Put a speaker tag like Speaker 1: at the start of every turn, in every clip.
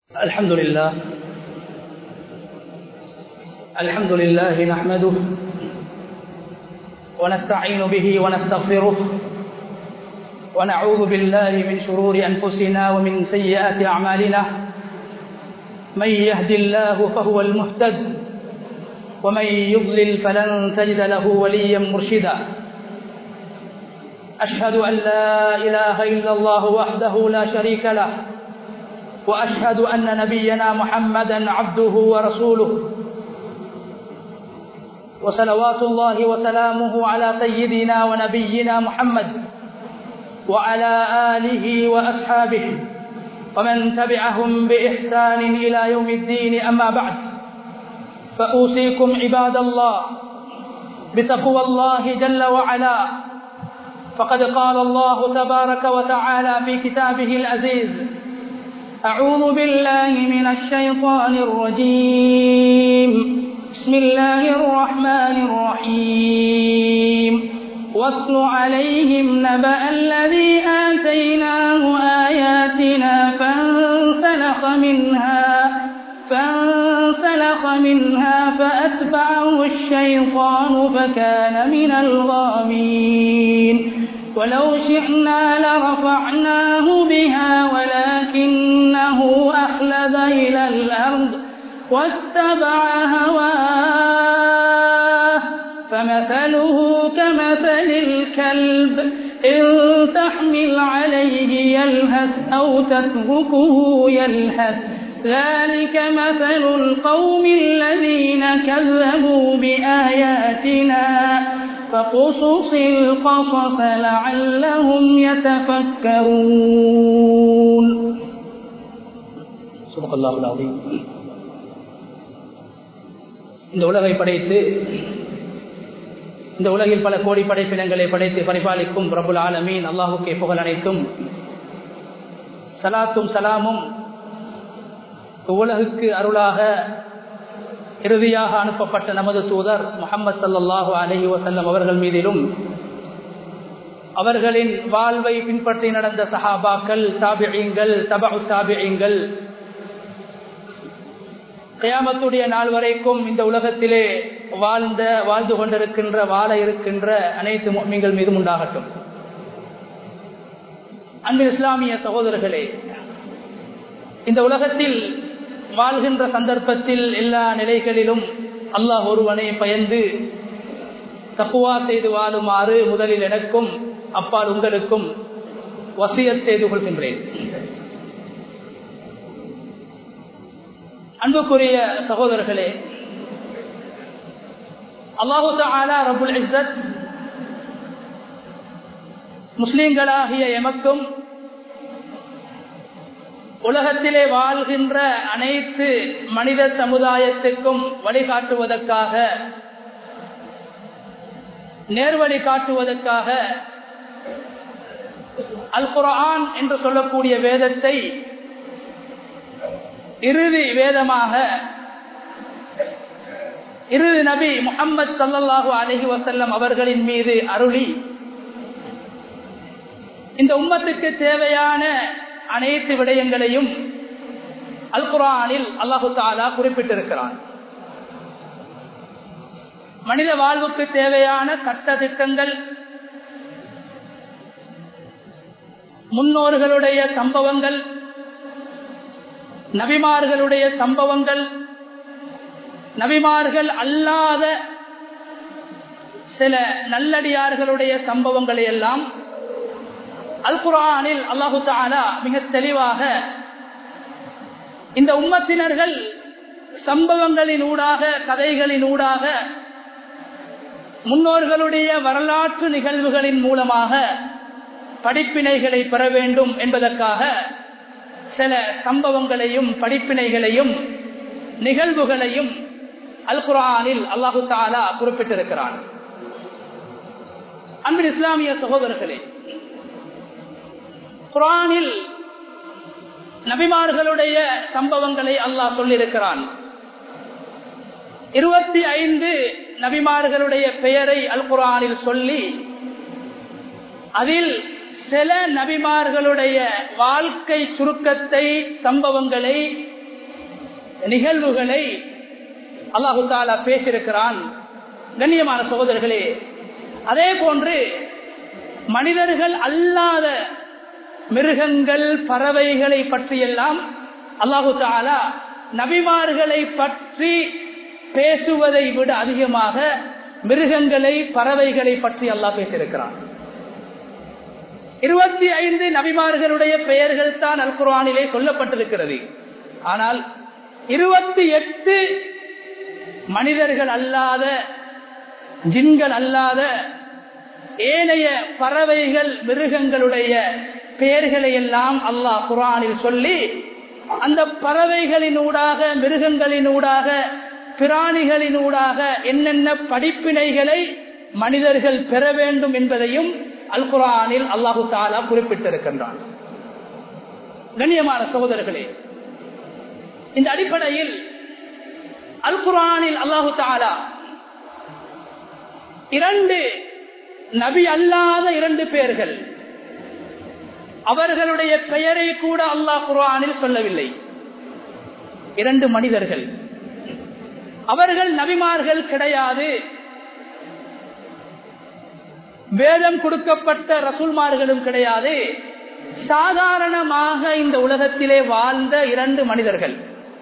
Speaker 1: الحمد لله الحمد لله نحمده ونستعين به ونستغفره ونعوذ بالله من شرور أنفسنا ومن سيئات أعمالنا من يهد الله فهو المهتد ومن يضلل فلن تجد له وليا مرشدا أشهد أن لا إله إلا الله وحده لا شريك له وأشهد أن نبينا محمدا عبده ورسوله وصلوات الله وسلامه على سيدنا ونبينا محمد وعلى آله وأصحابه ومن تبعهم بإحسان إلى يوم الدين أما بعد فأوصيكم عباد الله بتقوى الله جل وعلا فقد قال الله تبارك وتعالى في كتابه العزيز أعوذ بالله من الشيطان الرجيم بسم الله الرحمن الرحيم واتل عليهم نبأ الذي آتيناه آياتنا فانسلخ منها فانسلخ منها فأتبعه الشيطان فكان من الغامين ولو شئنا لرفعناه بها ولكنه أخلد إلى الأرض واتبع هواه فمثله كمثل الكلب إن تحمل عليه يلهث أو تتركه يلهث ذلك مثل القوم الذين كذبوا بآياتنا فقصص القصص لعلهم يتفكرون
Speaker 2: صدق الله العظيم இந்த உலகை படைத்து இந்த உலகில் பல கோடி படைப்பினங்களை படைத்து பரிபாலிக்கும் பிரபுல் ஆலமீன் அல்லாஹுக்கே புகழ் அனைத்தும் சலாத்தும் சலாமும் உலகுக்கு அருளாக இறுதியாக அனுப்பப்பட்ட நமது தூதர் முகமது சல்லாஹூ அலஹி வசல்லம் அவர்கள் மீதிலும் அவர்களின் வாழ்வை பின்பற்றி நடந்த சஹாபாக்கள் தாபியங்கள் தபு தாபியங்கள் கயாமத்துடைய நாள் வரைக்கும் இந்த உலகத்திலே வாழ்ந்த வாழ்ந்து கொண்டிருக்கின்ற வாழ இருக்கின்ற அனைத்து மீன்கள் மீதும் உண்டாகட்டும் அன்பு இஸ்லாமிய சகோதரர்களே இந்த உலகத்தில் வாழ்கின்ற சந்தர்ப்பத்தில் எல்லா நிலைகளிலும் அல்லாஹ் ஒருவனை பயந்து தப்புவா செய்து வாழுமாறு முதலில் எனக்கும் அப்பால் உங்களுக்கும் வசியத் செய்து கொள்கின்றேன் அன்புக்குரிய சகோதரர்களே அல்லாஹு ஆலா ரபுல் இசத் முஸ்லிம்களாகிய எமக்கும் உலகத்திலே வாழ்கின்ற அனைத்து மனித சமுதாயத்துக்கும் வழிகாட்டுவதற்காக நேர்வழி காட்டுவதற்காக அல் குரான் என்று சொல்லக்கூடிய வேதத்தை இறுதி வேதமாக இறுதி நபி முகம்மது சல்லாஹூ அலஹி வசல்லம் அவர்களின் மீது அருளி இந்த உம்மத்துக்கு தேவையான அனைத்து விடயங்களையும் அல் குரானில் அல்லாஹு தாலா குறிப்பிட்டிருக்கிறான் மனித வாழ்வுக்கு தேவையான சட்ட திட்டங்கள் முன்னோர்களுடைய சம்பவங்கள் நபிமார்களுடைய சம்பவங்கள் நபிமார்கள் அல்லாத சில நல்லடியார்களுடைய சம்பவங்களை எல்லாம் அல் குரானில் அல்லாஹு தாலா மிக தெளிவாக இந்த உம்மத்தினர்கள் சம்பவங்களின் ஊடாக கதைகளின் ஊடாக முன்னோர்களுடைய வரலாற்று நிகழ்வுகளின் மூலமாக படிப்பினைகளை பெற வேண்டும் என்பதற்காக சில சம்பவங்களையும் படிப்பினைகளையும் நிகழ்வுகளையும் அல் குரானில் அல்லாஹு தாலா குறிப்பிட்டிருக்கிறான் அன்பின் இஸ்லாமிய சகோதரர்களே குரானில் நபிமார்களுடைய சம்பவங்களை அல்லாஹ் சொல்லியிருக்கிறான் இருபத்தி ஐந்து நபிமார்களுடைய பெயரை அல் குரானில் சொல்லி அதில் சில நபிமார்களுடைய வாழ்க்கை சுருக்கத்தை சம்பவங்களை நிகழ்வுகளை அல்லாஹு தாலா பேசியிருக்கிறான் கண்ணியமான சகோதரர்களே அதே போன்று மனிதர்கள் அல்லாத மிருகங்கள் பறவைகளை பற்றியெல்லாம் அல்லாஹு தாலா நபிமார்களை பற்றி பேசுவதை விட அதிகமாக மிருகங்களை பறவைகளை பற்றி அல்லாஹ் பேசியிருக்கிறான் இருபத்தி ஐந்து நபிமார்களுடைய பெயர்கள் தான் அல் குர்ஆனிலே சொல்லப்பட்டிருக்கிறது ஆனால் இருபத்தி எட்டு மனிதர்கள் அல்லாத ஜின்கள் அல்லாத ஏனைய பறவைகள் மிருகங்களுடைய பெயர்களை எல்லாம் அல்லாஹ் குரானில் சொல்லி அந்த பறவைகளினூடாக மிருகங்களினூடாக பிராணிகளினூடாக என்னென்ன படிப்பினைகளை மனிதர்கள் பெற வேண்டும் என்பதையும் அல் குரானில் அல்லாஹு தாலா குறிப்பிட்டிருக்கின்றான் கண்ணியமான சகோதரர்களே இந்த அடிப்படையில் அல் குரானில் அல்லாஹு தாலா இரண்டு நபி அல்லாத இரண்டு பேர்கள் அவர்களுடைய பெயரை கூட அல்லாஹ் குரானில் சொல்லவில்லை இரண்டு மனிதர்கள் அவர்கள் நபிமார்கள் கிடையாது வேதம் கொடுக்கப்பட்ட ரசூல்மார்களும் கிடையாது சாதாரணமாக இந்த உலகத்திலே வாழ்ந்த இரண்டு மனிதர்கள்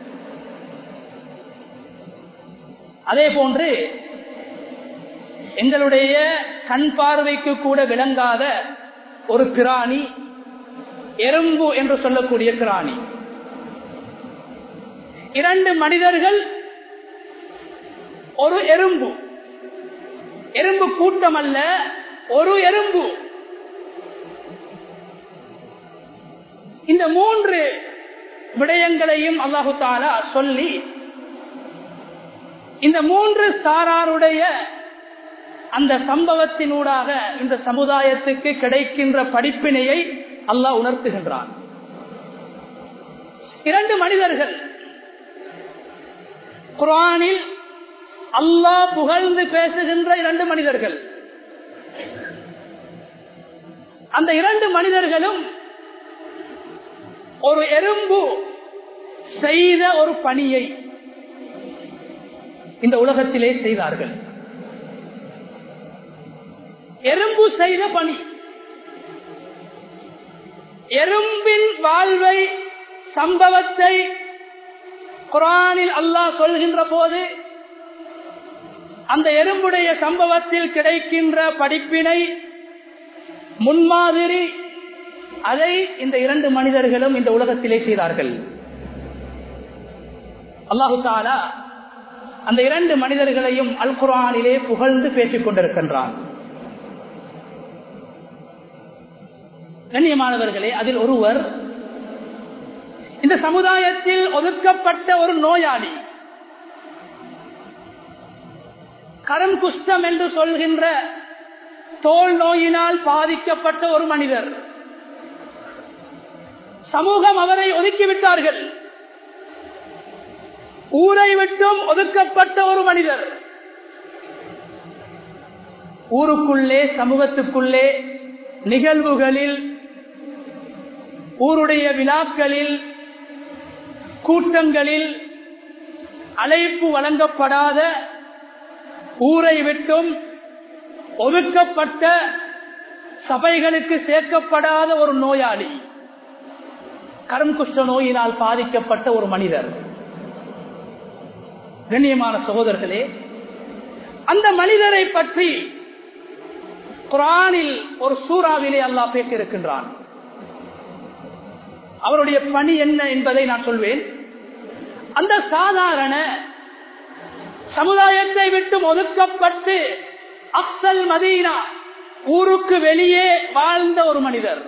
Speaker 2: அதே போன்று எங்களுடைய கண் பார்வைக்கு கூட விளங்காத ஒரு பிராணி எறும்பு என்று சொல்லக்கூடிய பிராணி இரண்டு மனிதர்கள் ஒரு எறும்பு எறும்பு கூட்டம் அல்ல ஒரு எறும்பு இந்த மூன்று விடயங்களையும் அல்லாஹு தாலா சொல்லி இந்த மூன்று சாராருடைய அந்த சம்பவத்தினூடாக இந்த சமுதாயத்துக்கு கிடைக்கின்ற படிப்பினையை அல்லாஹ் உணர்த்துகின்றான் இரண்டு மனிதர்கள் குரானில் அல்லாஹ் புகழ்ந்து பேசுகின்ற இரண்டு மனிதர்கள் அந்த இரண்டு மனிதர்களும் ஒரு எறும்பு செய்த ஒரு பணியை இந்த உலகத்திலே செய்தார்கள் எறும்பு செய்த பணி எறும்பின் வாழ்வை சம்பவத்தை குரானில் அல்லாஹ் சொல்கின்ற போது அந்த எறும்புடைய சம்பவத்தில் கிடைக்கின்ற படிப்பினை முன்மாதிரி அதை இந்த இரண்டு மனிதர்களும் இந்த உலகத்திலே செய்தார்கள் அல்லாஹு தாலா அந்த இரண்டு மனிதர்களையும் அல் குரானிலே புகழ்ந்து பேசிக் கொண்டிருக்கின்றான் கண்ணியமானவர்களே அதில் ஒருவர் இந்த சமுதாயத்தில் ஒதுக்கப்பட்ட ஒரு நோயாளி கரம் குஷ்டம் என்று சொல்கின்ற தோல் நோயினால் பாதிக்கப்பட்ட ஒரு மனிதர் சமூகம் அவரை ஒதுக்கிவிட்டார்கள் ஊரை விட்டும் ஒதுக்கப்பட்ட ஒரு மனிதர் ஊருக்குள்ளே சமூகத்துக்குள்ளே நிகழ்வுகளில் ஊருடைய விழாக்களில் கூட்டங்களில் அழைப்பு வழங்கப்படாத ஊரை விட்டும் ஒதுக்கப்பட்ட சபைகளுக்கு சேர்க்கப்படாத ஒரு நோயாளி கருங்குஷ்ட நோயினால் பாதிக்கப்பட்ட ஒரு மனிதர் கண்ணியமான சகோதரர்களே அந்த மனிதரை பற்றி குரானில் ஒரு சூறாவிலே அல்லாஹ் பேசியிருக்கின்றான் அவருடைய பணி என்ன என்பதை நான் சொல்வேன் அந்த சாதாரண சமுதாயத்தை விட்டு ஒதுக்கப்பட்டு அப்சல் மதீனா ஊருக்கு வெளியே வாழ்ந்த ஒரு மனிதர்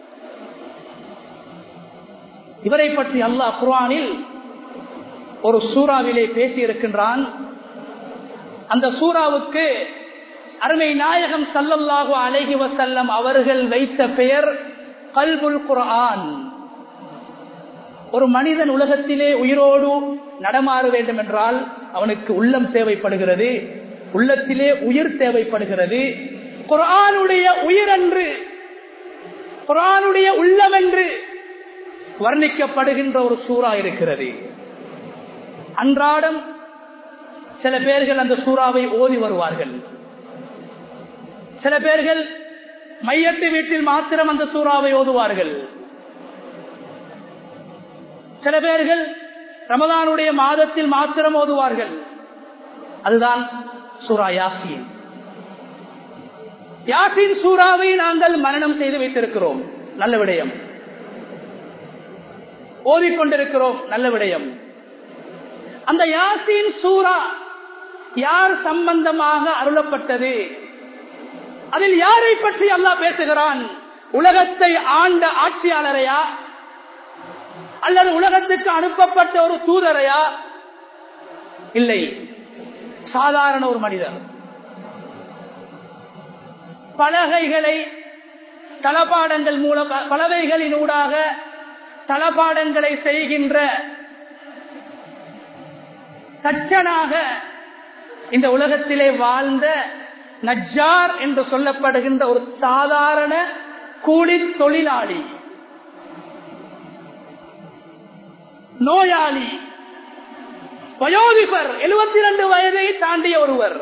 Speaker 2: இவரை பற்றி அல்லாஹ் குர்ஆனில் ஒரு சூறாவிலே பேசியிருக்கின்றான் அந்த சூறாவுக்கு அருமை நாயகம் சல்லல்லாஹு அலைஹி வசல்லம் அவர்கள் வைத்த பெயர் கல்புல் குர்ஆன் ஒரு மனிதன் உலகத்திலே உயிரோடு நடமாற வேண்டும் என்றால் அவனுக்கு உள்ளம் தேவைப்படுகிறது உள்ளத்திலே உயிர் தேவைப்படுகிறது குரானுடைய உயிர் என்று குரானுடைய உள்ளம் என்று வர்ணிக்கப்படுகின்ற ஒரு சூறா இருக்கிறது அன்றாடம் சில பேர்கள் அந்த சூறாவை ஓதி வருவார்கள் சில பேர்கள் மையத்து வீட்டில் மாத்திரம் அந்த சூறாவை ஓதுவார்கள் சில பேர்கள் ரமதானுடைய மாதத்தில் மாத்திரம் ஓதுவார்கள் அதுதான் சூரா யாசின் யாசின் சூறாவை நாங்கள் மரணம் செய்து வைத்திருக்கிறோம் நல்ல விடயம் ஓதிக்கொண்டிருக்கிறோம் நல்ல விடயம் அந்த யாசின் சூரா யார் சம்பந்தமாக அருளப்பட்டது அதில் யாரை பற்றி அல்லாஹ் பேசுகிறான் உலகத்தை ஆண்ட ஆட்சியாளரையா அல்லது உலகத்துக்கு அனுப்பப்பட்ட ஒரு தூதரையா இல்லை சாதாரண ஒரு மனிதர் பலகைகளை தளபாடங்கள் மூலம் பலவைகளினூடாக தளபாடங்களை செய்கின்ற தச்சனாக இந்த உலகத்திலே வாழ்ந்த நஜ்ஜார் என்று சொல்லப்படுகின்ற ஒரு சாதாரண கூலி தொழிலாளி நோயாளி வயோதிபர் எழுபத்தி இரண்டு வயதை தாண்டிய ஒருவர்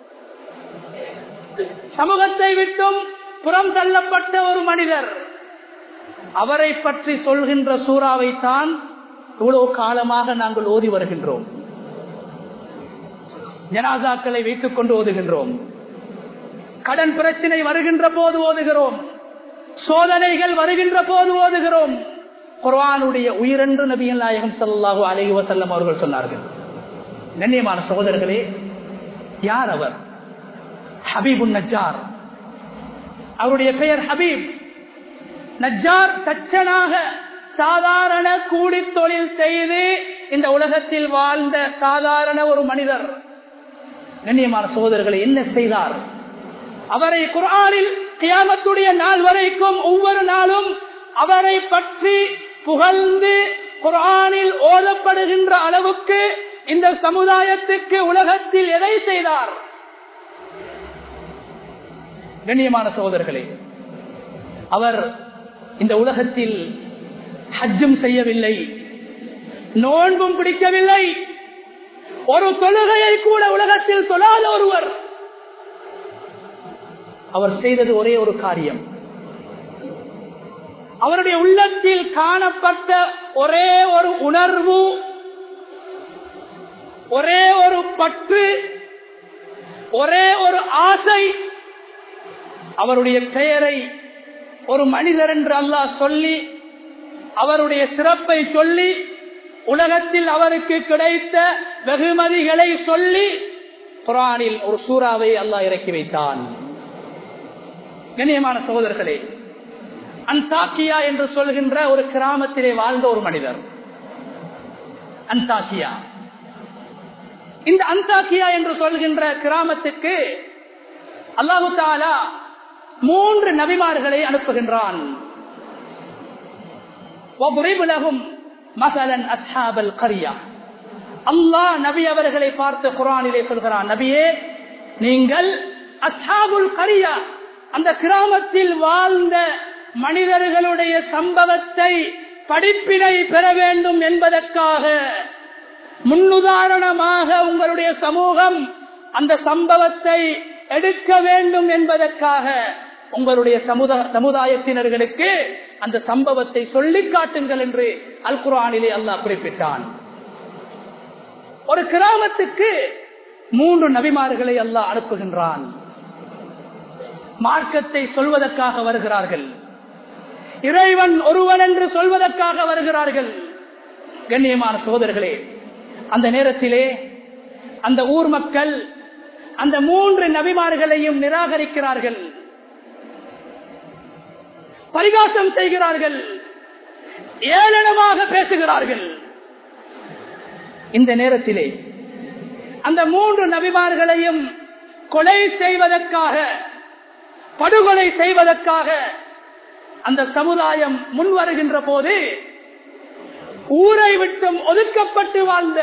Speaker 2: சமூகத்தை விட்டும் புறம் தள்ளப்பட்ட ஒரு மனிதர் அவரை பற்றி சொல்கின்ற சூறாவை தான் இவ்வளவு காலமாக நாங்கள் ஓதி வருகின்றோம் ஜனாசாக்களை வைத்துக் கொண்டு ஓதுகின்றோம் கடன் பிரச்சனை வருகின்ற போது ஓதுகிறோம் சோதனைகள் வருகின்ற போது ஓதுகிறோம் குர்வானுடைய உயிரென்று நபிகள் நாயகம் சல்லாஹூ அலஹி வசல்லம் அவர்கள் சொன்னார்கள் கண்ணியமான சகோதரர்களே யார் அவர் ஹபீபுன் நஜார் அவருடைய பெயர் ஹபீப் நஜார் தச்சனாக சாதாரண கூலி தொழில் செய்து இந்த உலகத்தில் வாழ்ந்த சாதாரண ஒரு மனிதர் கண்ணியமான சகோதரர்களை என்ன செய்தார் அவரை குரானில் கியாமத்துடைய நாள் வரைக்கும் ஒவ்வொரு நாளும் அவரை பற்றி புகழ்ந்து குரானில் ஓதப்படுகின்ற அளவுக்கு இந்த சமுதாயத்துக்கு உலகத்தில் எதை செய்தார் கண்ணியமான சகோதரர்களே அவர் இந்த உலகத்தில் ஹஜ்ஜும் செய்யவில்லை நோன்பும் பிடிக்கவில்லை ஒரு தொழுகையை கூட உலகத்தில் தொழாத ஒருவர் அவர் செய்தது ஒரே ஒரு காரியம் அவருடைய உள்ளத்தில் காணப்பட்ட ஒரே ஒரு உணர்வு ஒரே ஒரு பற்று ஒரே ஒரு ஆசை அவருடைய பெயரை ஒரு மனிதர் என்று அல்லாஹ் சொல்லி அவருடைய சிறப்பை சொல்லி உலகத்தில் அவருக்கு கிடைத்த வெகுமதிகளை சொல்லி குரானில் ஒரு சூறாவை அல்லாஹ் இறக்கி வைத்தான் கண்ணியமான சகோதரர்களே அந்தாக்கியா என்று சொல்கின்ற ஒரு கிராமத்திலே வாழ்ந்த ஒரு மனிதர் அந்தாக்கியா இந்த அந்தாக்கியா என்று சொல்கின்ற கிராமத்துக்கு அல்லாஹு தாலா மூன்று நபிமார்களை அனுப்புகின்றான் மசலன் அஸ்ஹாபல் கரியா அல்லாஹ் நபி அவர்களை பார்த்து குரானிலே சொல்கிறான் நபியே நீங்கள் அஸ்ஹாபுல் கரியா அந்த கிராமத்தில் வாழ்ந்த மனிதர்களுடைய சம்பவத்தை படிப்பினை பெற வேண்டும் என்பதற்காக முன்னுதாரணமாக உங்களுடைய சமூகம் அந்த சம்பவத்தை எடுக்க வேண்டும் என்பதற்காக உங்களுடைய சமுதாயத்தினர்களுக்கு அந்த சம்பவத்தை சொல்லி காட்டுங்கள் என்று அல் குரானிலே அல்லாஹ் குறிப்பிட்டான் ஒரு கிராமத்துக்கு மூன்று நபிமார்களை அல்லாஹ் அனுப்புகின்றான் மார்க்கத்தை சொல்வதற்காக வருகிறார்கள் இறைவன் ஒருவன் என்று சொல்வதற்காக வருகிறார்கள் கண்ணியமான சோதர்களே அந்த நேரத்திலே அந்த ஊர் மக்கள் அந்த மூன்று நபிமார்களையும் நிராகரிக்கிறார்கள் பரிகாசம் செய்கிறார்கள் ஏளனமாக பேசுகிறார்கள் இந்த நேரத்திலே அந்த மூன்று நபிமார்களையும் கொலை செய்வதற்காக படுகொலை செய்வதற்காக அந்த சமுதாயம் முன் வருகின்ற போது ஊரை விட்டும் ஒதுக்கப்பட்டு வாழ்ந்த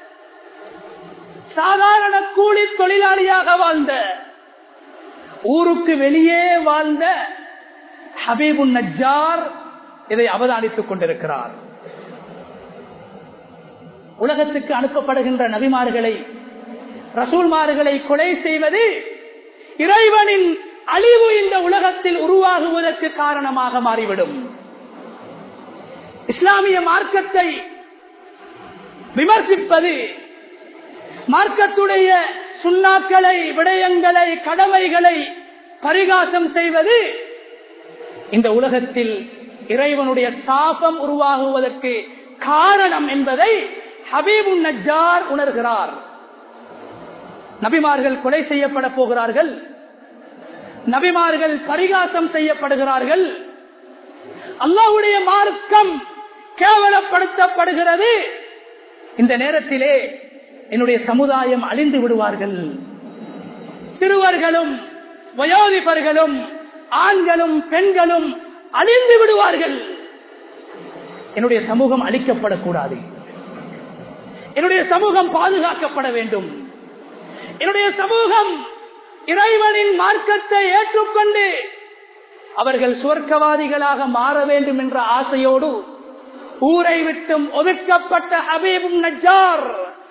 Speaker 2: சாதாரண கூலி தொழிலாளியாக வாழ்ந்த ஊருக்கு வெளியே வாழ்ந்த ஹபீபு நஜார் இதை அவதானித்துக் கொண்டிருக்கிறார் உலகத்துக்கு அனுப்பப்படுகின்ற நபிமார்களை ரசூல்மார்களை கொலை செய்வது இறைவனின் அழிவு இந்த உலகத்தில் உருவாகுவதற்கு காரணமாக மாறிவிடும் இஸ்லாமிய மார்க்கத்தை விமர்சிப்பது மார்க்கத்துடைய சுண்ணாக்களை விடயங்களை கடமைகளை பரிகாசம் செய்வது இந்த உலகத்தில் இறைவனுடைய சாபம் உருவாகுவதற்கு காரணம் என்பதை ஹபீபு நஜார் உணர்கிறார் நபிமார்கள் கொலை செய்யப்பட போகிறார்கள் நபிமார்கள் பரிகாசம் செய்யப்படுகிறார்கள் அல்லாவுடைய மார்க்கம் கேவலப்படுத்தப்படுகிறது இந்த நேரத்திலே என்னுடைய சமுதாயம் அழிந்து விடுவார்கள் சிறுவர்களும் வயோதிபர்களும் ஆண்களும் பெண்களும் அழிந்து விடுவார்கள் என்னுடைய சமூகம் அழிக்கப்படக்கூடாது என்னுடைய சமூகம் பாதுகாக்கப்பட வேண்டும் என்னுடைய சமூகம் இறைவனின் மார்க்கத்தை ஏற்றுக்கொண்டு அவர்கள் சுவர்க்கவாதிகளாக மாற வேண்டும் என்ற ஆசையோடு ஊரை விட்டும் ஒதுக்கப்பட்ட ஹபீபும் நஜார்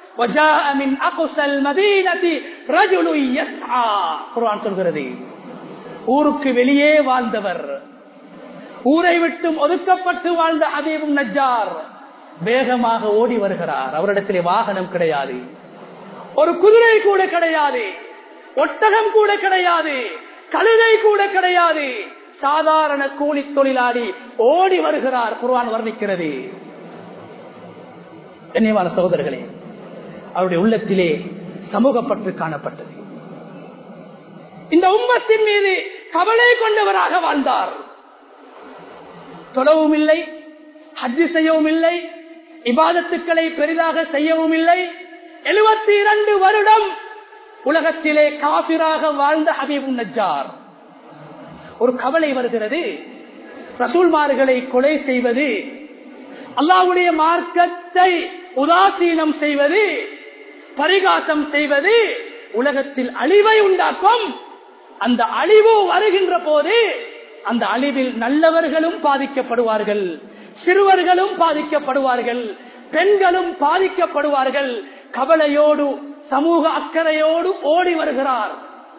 Speaker 2: சொல்கிறது ஊருக்கு வெளியே வாழ்ந்தவர் ஊரை விட்டும் ஒதுக்கப்பட்டு வாழ்ந்த ஹபீபும் நஜார் வேகமாக ஓடி வருகிறார் அவரிடத்திலே வாகனம் கிடையாது ஒரு குதிரை கூட கிடையாது ஒட்டகம் கூட கிடையாது கழுதை கூட கிடையாது சாதாரண கூலி தொழிலாளி ஓடி வருகிறார் குர்வான் வர்ணிக்கிறது கண்ணியமான சகோதரர்களே அவருடைய உள்ளத்திலே சமூகப்பற்று காணப்பட்டது இந்த உம்மத்தின் மீது கவலை கொண்டவராக வாழ்ந்தார் தொழவும் இல்லை ஹஜ்ஜு செய்யவும் இல்லை இபாதத்துக்களை பெரிதாக செய்யவும் இல்லை எழுபத்தி இரண்டு வருடம் உலகத்திலே காபிராக வாழ்ந்த ஹபீபு நஜார் ஒரு கவலை வருகிறது ரசூல்மார்களை கொலை செய்வது அல்லாவுடைய மார்க்கத்தை உதாசீனம் செய்வது பரிகாசம் செய்வது உலகத்தில் அழிவை உண்டாக்கும் அந்த அழிவு வருகின்ற போது அந்த அழிவில் நல்லவர்களும் பாதிக்கப்படுவார்கள் சிறுவர்களும் பாதிக்கப்படுவார்கள் பெண்களும் பாதிக்கப்படுவார்கள் கவலையோடு சமூக அக்கறையோடு ஓடி வருகிறார்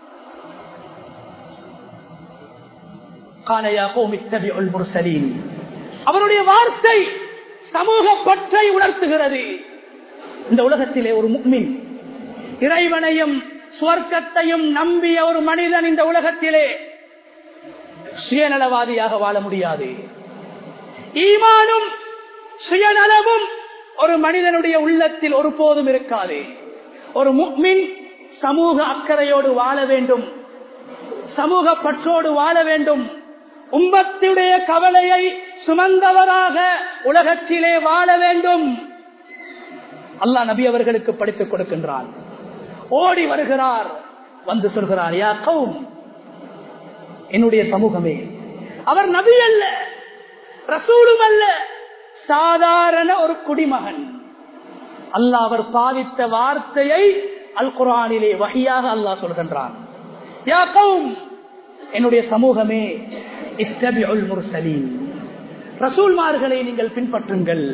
Speaker 2: அவருடைய வார்த்தை சமூக பற்றை உணர்த்துகிறது இந்த உலகத்திலே ஒரு முக்மின் இறைவனையும் சுவர்க்கத்தையும் நம்பிய ஒரு மனிதன் இந்த உலகத்திலே சுயநலவாதியாக வாழ முடியாது ஈமானும் சுயநலமும் ஒரு மனிதனுடைய உள்ளத்தில் ஒருபோதும் இருக்காது ஒரு முக்மின் சமூக அக்கறையோடு வாழ வேண்டும் சமூக பற்றோடு வாழ வேண்டும் உம்பத்துடைய கவலையை சுமந்தவராக உலகத்திலே வாழ வேண்டும் அல்லாஹ் நபி அவர்களுக்கு படித்துக் கொடுக்கின்றான் ஓடி வருகிறார் வந்து சொல்கிறார் யா கௌம் என்னுடைய சமூகமே அவர் நபி அல்ல ரசூலும் அல்ல சாதாரண ஒரு குடிமகன் அல்லாஹ் அவர் பாவித்த வார்த்தையை அல் குரானிலே வகையாக அல்லாஹ் சொல்கின்றான் யா கௌம் என்னுடைய சமூகமே இத்தபிஉல் முர்சலீன் ரசூல்மார்களை நீங்கள் பின்பற்றுங்கள்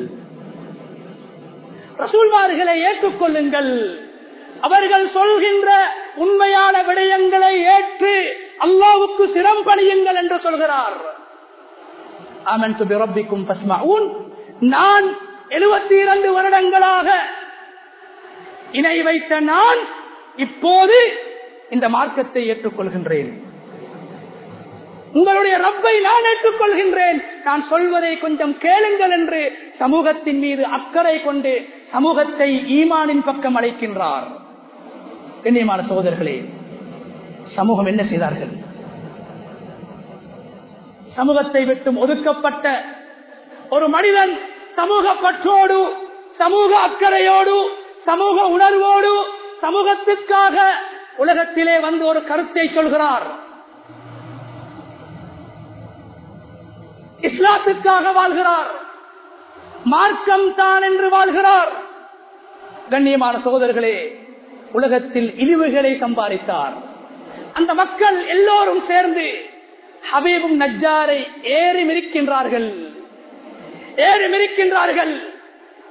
Speaker 2: ரசூல்மார்களை ஏற்றுக்கொள்ளுங்கள் அவர்கள் சொல்கின்ற உண்மையான விடயங்களை ஏற்று அல்லாவுக்கு சிரம் பணியுங்கள் என்று சொல்கிறார் நான் எழுபத்தி இரண்டு வருடங்களாக இணை வைத்த நான் இப்போது இந்த மார்க்கத்தை ஏற்றுக்கொள்கின்றேன் உங்களுடைய ரப்பை நான் ஏற்றுக்கொள்கின்றேன் நான் சொல்வதை கொஞ்சம் கேளுங்கள் என்று சமூகத்தின் மீது அக்கறை கொண்டு சமூகத்தை ஈமானின் பக்கம் அழைக்கின்றார் கண்ணியமான சகோதரர்களே சமூகம் என்ன செய்தார்கள் சமூகத்தை விட்டும் ஒதுக்கப்பட்ட ஒரு மனிதன் சமூக பற்றோடு சமூக அக்கறையோடு சமூக உணர்வோடு சமூகத்துக்காக உலகத்திலே வந்து ஒரு கருத்தை சொல்கிறார் இஸ்லாத்துக்காக வாழ்கிறார் மார்க்கம் தான் என்று வாழ்கிறார் கண்ணியமான சகோதரர்களே உலகத்தில் இழிவுகளை சம்பாதித்தார் அந்த மக்கள் எல்லோரும் சேர்ந்து ஹபீபும் நஜாரை ஏறி மிரிக்கின்றார்கள் ஏறி மிரிக்கின்றார்கள்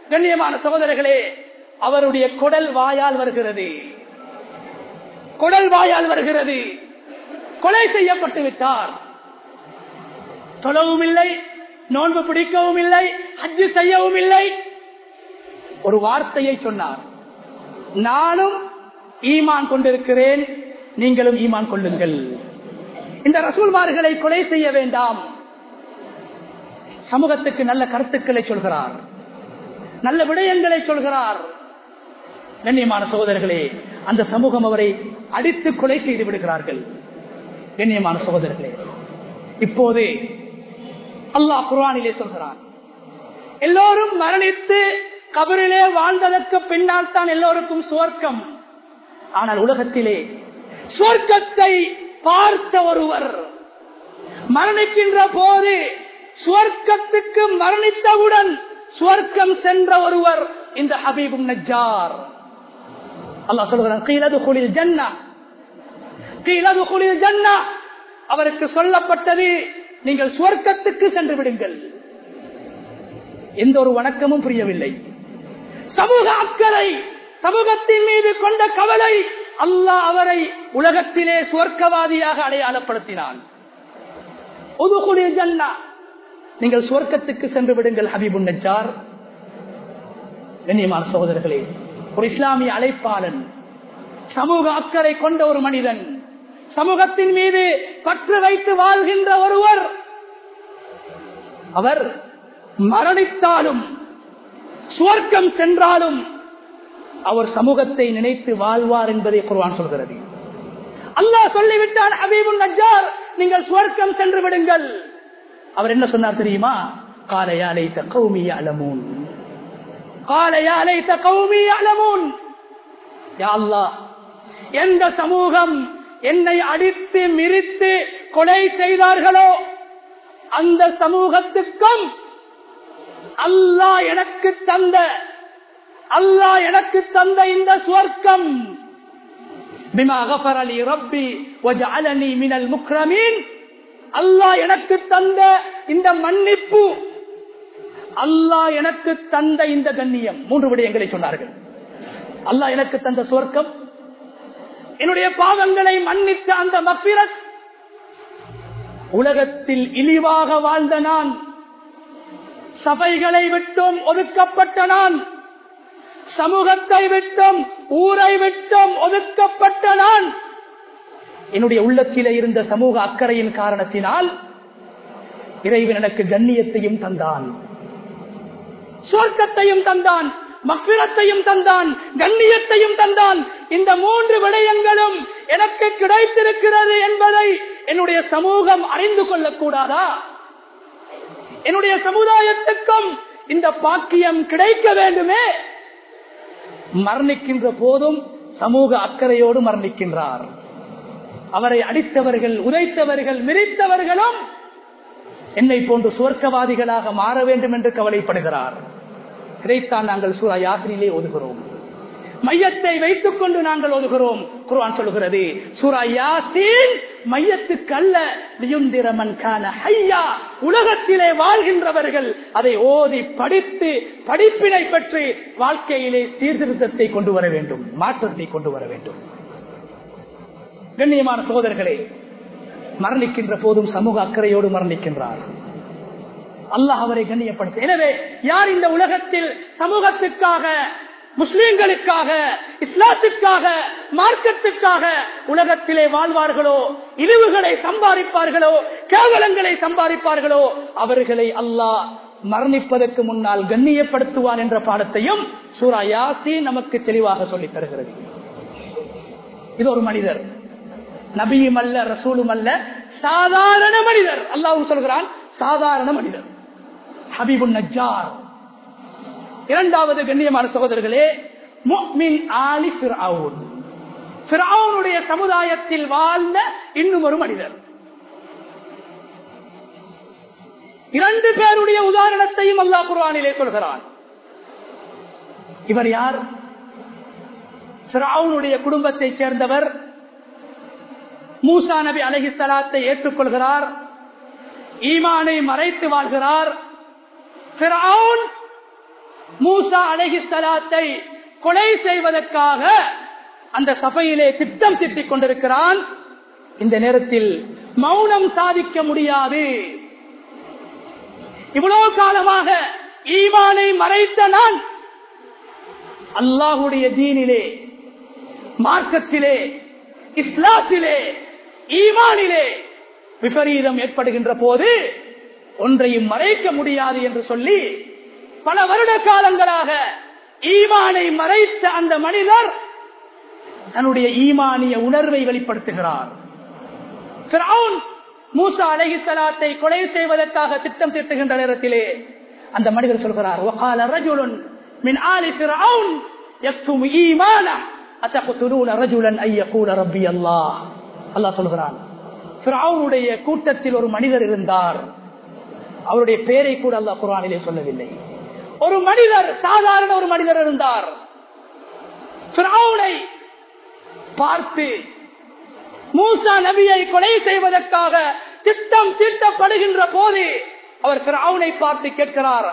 Speaker 2: கண்ணியமான சகோதரர்களே அவருடைய குடல் வாயால் வருகிறது குடல் வாயால் வருகிறது கொலை செய்யப்பட்டு விட்டார் தொழவும் இல்லை நோன்பு பிடிக்கவும் இல்லை ஹஜ்ஜு செய்யவும் இல்லை ஒரு வார்த்தையை சொன்னார் நானும் ஈமான் கொண்டிருக்கிறேன் நீங்களும் ஈமான் கொள்ளுங்கள் இந்த ரசூல்மார்களை கொலை செய்ய வேண்டாம் சமூகத்துக்கு நல்ல கருத்துக்களை சொல்கிறார் நல்ல விடயங்களை சொல்கிறார் கண்ணியமான சகோதரர்களே அந்த சமூகம் அவரை அடித்து கொலை செய்து விடுகிறார்கள் கண்ணியமான சகோதரர்களே இப்போது அல்லாஹ் குர்ஆனிலே சொல்கிறான் எல்லோரும் மரணித்து கபரிலே வாழ்ந்ததற்கு பின்னால் தான் எல்லோருக்கும் சுவர்க்கம் ஆனால் உலகத்திலே சுவர்க்கத்தை பார்த்த ஒருவர் மரணிக்கின்ற போது சுவர்க்கத்துக்கு மரணித்தவுடன் சுவர்க்கம் சென்ற ஒருவர் இந்த ஹபீபும் நஜார் அல்லாஹ் சொல்கிறான் கீழது குளிர் ஜன்னா கீழது குளிர் ஜன்னா அவருக்கு சொல்லப்பட்டது நீங்கள் சுவர்க்கத்துக்கு சென்று விடுங்கள் எந்த ஒரு வணக்கமும் புரியவில்லை சமூக அக்கறை சமூகத்தின் மீது கொண்ட கவலை அல்லாஹ் அவரை உலகத்திலே சுவர்க்கவாதியாக அடையாளப்படுத்தினான் ஒதுகுடிய ஜன்னா நீங்கள் சுவர்க்கத்துக்கு சென்று விடுங்கள் ஹபீபுன் நஜார் கண்ணியமான சகோதரர்களே ஒரு இஸ்லாமிய அழைப்பாளன் சமூக அக்கறை கொண்ட ஒரு மனிதன் சமூகத்தின் மீது பற்று வைத்து வாழ்கின்ற ஒருவர் அவர் மரணித்தாலும் சுவர்க்கம் சென்றாலும் அவர் சமூகத்தை நினைத்து வாழ்வார் என்பதை குர்வான் சொல்கிறது அல்லாஹ் சொல்லிவிட்டார் அபீபுல் நஜார் நீங்கள் சுவர்க்கம் சென்று விடுங்கள் அவர் என்ன சொன்னார் தெரியுமா காலையாலை கௌமி அலமூன் காலையாலை கௌமி அலமூன் எந்த சமூகம் என்னை அடித்து மிரித்து கொலை செய்தார்களோ அந்த சமூகத்துக்கும் அல்லாஹ் எனக்கு தந்த அல்லாஹ் எனக்கு தந்த இந்த சுவர்க்கம் பிமா கஃபர் அலி ரப்பி வஜஅலனி மினல் முக்ரமீன் அல்லாஹ் எனக்கு தந்த இந்த மன்னிப்பு அல்லாஹ் எனக்கு தந்த இந்த கண்ணியம் மூன்று விடயங்களை சொன்னார்கள் அல்லாஹ் எனக்கு தந்த சுவர்க்கம் என்னுடைய பாவங்களை மன்னித்த அந்த மப்பிரத் உலகத்தில் இழிவாக வாழ்ந்த நான் சபைகளை விட்டும் ஒதுக்கப்பட்ட நான் சமூகத்தை விட்டும் ஊரை விட்டும் ஒதுக்கப்பட்ட நான் என்னுடைய உள்ளத்திலே இருந்த சமூக அக்கறையின் காரணத்தினால் இறைவன் எனக்கு கண்ணியத்தையும் தந்தான் சொர்க்கத்தையும் தந்தான் மக்கிரத்தையும் தந்தான் கண்ணியத்தையும் தந்தான் இந்த மூன்று விடயங்களும் எனக்கு கிடைத்திருக்கிறது என்பதை என்னுடைய சமூகம் அறிந்து கொள்ளக்கூடாதா என்னுடைய சமுதாயத்துக்கும் இந்த பாக்கியம் கிடைக்க வேண்டுமே மரணிக்கின்ற போதும் சமூக அக்கறையோடு மரணிக்கின்றார் அவரை அடித்தவர்கள் உதைத்தவர்கள் மிரித்தவர்களும் என்னை போன்று சுவர்க்கவாதிகளாக மாற வேண்டும் என்று கவலைப்படுகிறார் இதைத்தான் நாங்கள் சூரா யாசினிலே ஒதுகிறோம் மையத்தை வைத்துக் கொண்டு நாங்கள் ஒதுகிறோம் குர்ஆன் சொல்கிறது சூரா யாசின் மையத்துக்கு அல்ல லியுந்திரமன் கான ஹையா உலகத்திலே வாழ்கின்றவர்கள் அதை ஓதி படித்து படிப்பினை பெற்று வாழ்க்கையிலே சீர்திருத்தத்தை கொண்டு வர வேண்டும் மாற்றத்தை கொண்டு வர வேண்டும் கண்ணியமான சோதர்களே மரணிக்கின்ற போதும் சமூக அக்கறையோடு மரணிக்கின்றார் அல்லாஹ் அவரை கண்ணியப்படுத்த எனவே யார் இந்த உலகத்தில் சமூகத்துக்காக முஸ்லிம்களுக்காக இஸ்லாத்துக்காக மார்க்கத்துக்காக உலகத்திலே வாழ்வார்களோ இழிவுகளை சம்பாதிப்பார்களோ கேவலங்களை சம்பாதிப்பார்களோ அவர்களை அல்லாஹ் மரணிப்பதற்கு முன்னால் கண்ணியப்படுத்துவான் என்ற பாடத்தையும் சூரா யாசி நமக்கு தெளிவாக சொல்லித் தருகிறது இது ஒரு மனிதர் நபியும் அல்ல ரசூலும் அல்ல சாதாரண மனிதர் அல்லாவும் சொல்கிறான் சாதாரண மனிதர் ஹபீபுன் நஜார் இரண்டாவது கண்ணியமான சகோதரர்களே முக்மின் ஆலி ஃபிர்அவுன் ஃபிர்அவுனுடைய சமுதாயத்தில் வாழ்ந்த இன்னும் ஒரு மனிதர் இரண்டு பேருடைய உதாரணத்தையும் அல்லாஹ் குர்ஆனிலே சொல்கிறான் இவர் யார் ஃபிர்அவுனுடைய குடும்பத்தைச் சேர்ந்தவர் மூசா நபி அலஹிசலாத்தை ஏற்றுக்கொள்கிறார் ஈமானை மறைத்து வாழ்கிறார் மூசா அழகிஸ்தலாத்தை கொலை செய்வதற்காக அந்த சபையிலே திட்டம் திட்டிக் கொண்டிருக்கிறான் இந்த நேரத்தில் மௌனம் சாதிக்க முடியாது இவ்வளவு காலமாக ஈமானை மறைத்த நான் அல்லாஹுடைய தீனிலே மார்க்கத்திலே இஸ்லாத்திலே ஈமானிலே விபரீதம் ஏற்படுகின்ற போது ஒன்றையும் மறைக்க முடியாது என்று சொல்லி பல வருட காலங்களாக ஈமானை மறைத்த அந்த மனிதர் தன்னுடைய ஈமானிய உணர்வை வெளிப்படுத்துகிறார் மூசா அலஹிசலாத்தை கொலை செய்வதற்காக திட்டம் திட்டுகின்ற நேரத்திலே அந்த மனிதர் சொல்கிறார் மின் ஆலி ஃபிரௌன் யக்தும் ஈமான அத்தகுதுலூன ரஜுலன் ஐ யகூல ரப்பி அல்லாஹ் அல்லாஹ் சொல்கிறான் ஃபிரௌனுடைய கூட்டத்தில் ஒரு மனிதர் இருந்தார் அவருடைய பெயரை கூட அல்லாஹ் குர்ஆனிலே சொல்லவில்லை ஒரு மனிதர் சாதாரண ஒரு மனிதர் இருந்தார் ஃபிரௌனை பார்த்து மூசா நபியை கொலை செய்வதற்காக திட்டம் தீட்டப்படுகின்ற போது அவர் பிறவுனை பார்த்து கேட்கிறார்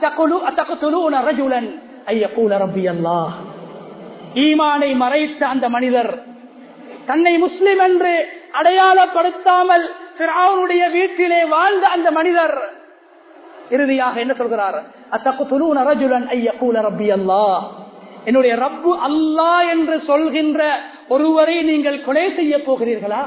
Speaker 2: ஈமானை மறைத்த அந்த மனிதர் தன்னை முஸ்லிம் என்று அடையாளப்படுத்தாமல் பிறவுனுடைய வீட்டிலே வாழ்ந்த அந்த மனிதர் இறுதியாக என்ன சொல்கிறார் அத்தகுலூன் அரஜுலன் ஐயக்கூல ரப்பி அல்லா என்னுடைய ரப்பு அல்லா என்று சொல்கின்ற ஒருவரை நீங்கள் கொலை செய்ய போகிறீர்களா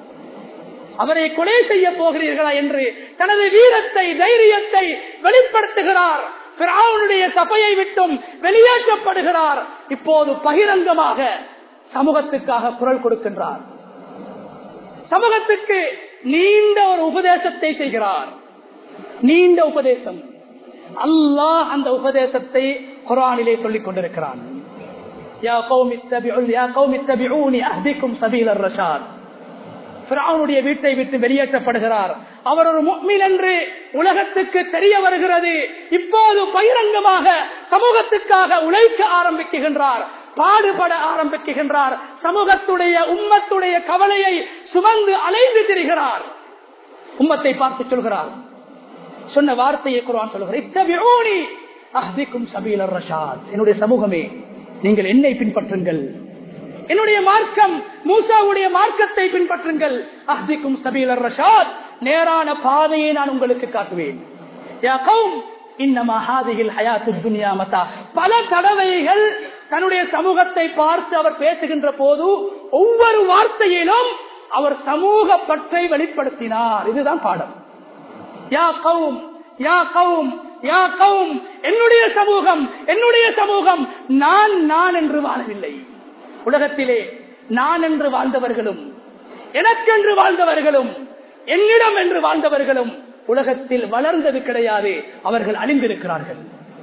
Speaker 2: அவரை கொலை செய்ய போகிறீர்களா என்று தனது வீரத்தை தைரியத்தை வெளிப்படுத்துகிறார் பிராவுனுடைய சபையை விட்டும் வெளியேற்றப்படுகிறார் இப்போது பகிரங்கமாக சமூகத்துக்காக குரல் கொடுக்கின்றார் சமூகத்துக்கு நீண்ட ஒரு உபதேசத்தை செய்கிறார் நீண்ட உபதேசம் அல்லாஹ் அந்த உபதேசத்தை குரானிலே சொல்லிக் கொண்டிருக்கிறான் யா கௌமி இத்தபிஉ யா கௌமி இத்தபிஊனி அஹ்திக்கும் சபீலர் ரஷாத் ஃபிரௌனுடைய வீட்டை விட்டு வெளியேற்றப்படுகிறார் அவர் ஒரு முக்மின் என்று உலகத்துக்கு தெரிய வருகிறது இப்போது பகிரங்கமாக சமூகத்துக்காக உழைக்க ஆரம்பிக்குகின்றார் பாடுபட ஆரம்பிக்குகின்றார் சமூகத்துடைய உம்மத்துடைய கவலையை சுமந்து அலைந்து திரிகிறார் உம்மத்தை பார்த்து சொல்கிறார் சொன்ன வார்த்தையை குரான் சொல்கிறார் அஹ்திக்கும் சபீலர் ரஷாத் என்னுடைய சமூகமே நீங்கள் என்னை பின்பற்றுங்கள் என்னுடைய மார்க்கம் மூசாவுடைய மார்க்கத்தை பின்பற்றுங்கள் அஹ்திக்கும் சபீலர் ரஷாத் நேரான பாதையை நான் உங்களுக்கு காட்டுவேன் யா கௌம் இன்னமா ஹாதிகில் ஹயாத்து துனியா மதா பல தடவைகள் தன்னுடைய சமூகத்தை பார்த்து அவர் பேசுகின்ற போது ஒவ்வொரு வார்த்தையிலும் அவர் சமூக பற்றை வெளிப்படுத்தினார் இதுதான் பாடம் யா கௌம் யா கௌம் யா கௌம் என்னுடைய சமூகம் என்னுடைய சமூகம் நான் நான் என்று வாழவில்லை உலகத்திலே நான் என்று வாழ்ந்தவர்களும் எனக்கென்று வாழ்ந்தவர்களும் என்னிடம் என்று வாழ்ந்தவர்களும் உலகத்தில் வளர்ந்தது கிடையாது அவர்கள் அழிந்திருக்கிறார்கள்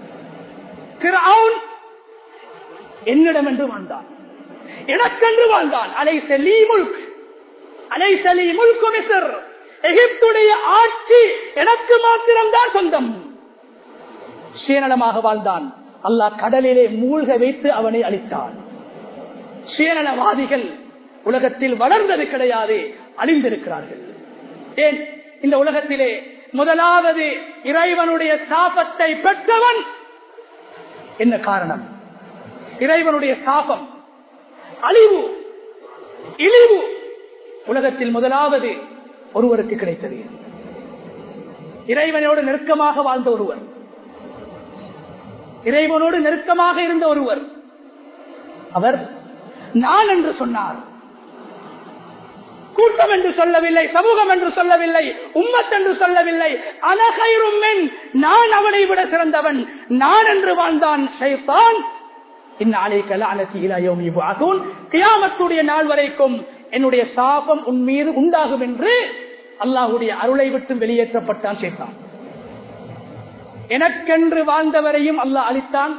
Speaker 2: என்னிடம் என்று வாழ்ந்தான் எனக்கென்று வாழ்ந்தான் அலை செலி முல்க் அலை செலி முல்கு மிசர் எகிப்துடைய ஆட்சி எனக்கு மாத்திரம்தான் சொந்தம் சுயநலமாக வாழ்ந்தான் அல்லாஹ் கடலிலே மூழ்க வைத்து அவனை அளித்தான் சுயநலவாதிகள் உலகத்தில் வளர்ந்தது கிடையாது அழிந்திருக்கிறார்கள் ஏன் இந்த உலகத்திலே முதலாவது இறைவனுடைய சாபத்தை பெற்றவன் என்ன காரணம் இறைவனுடைய சாபம் அழிவு இழிவு உலகத்தில் முதலாவது ஒருவருக்கு கிடைத்தது இறைவனோடு நெருக்கமாக வாழ்ந்த ஒருவர் இறைவனோடு நெருக்கமாக இருந்த ஒருவர் அவர் நான் என்று சொன்னார் கூட்டம் என்று சொல்லவில்லை சமூகம் என்று சொல்லவில்லை உம்மத் என்று சொல்லவில்லை அனகைரும் நான் அவனை விட சிறந்தவன் நான் என்று வாழ்ந்தான் ஷைத்தான் கியாமத்துடைய நாள் வரைக்கும் என்னுடைய சாபம் உன் மீது உண்டாகும் என்று அல்லாஹுடைய அருளை விட்டு வெளியேற்றப்பட்டான் சேர்த்தான் எனக்கென்று வாழ்ந்தவரையும் அல்லாஹ் அளித்தான்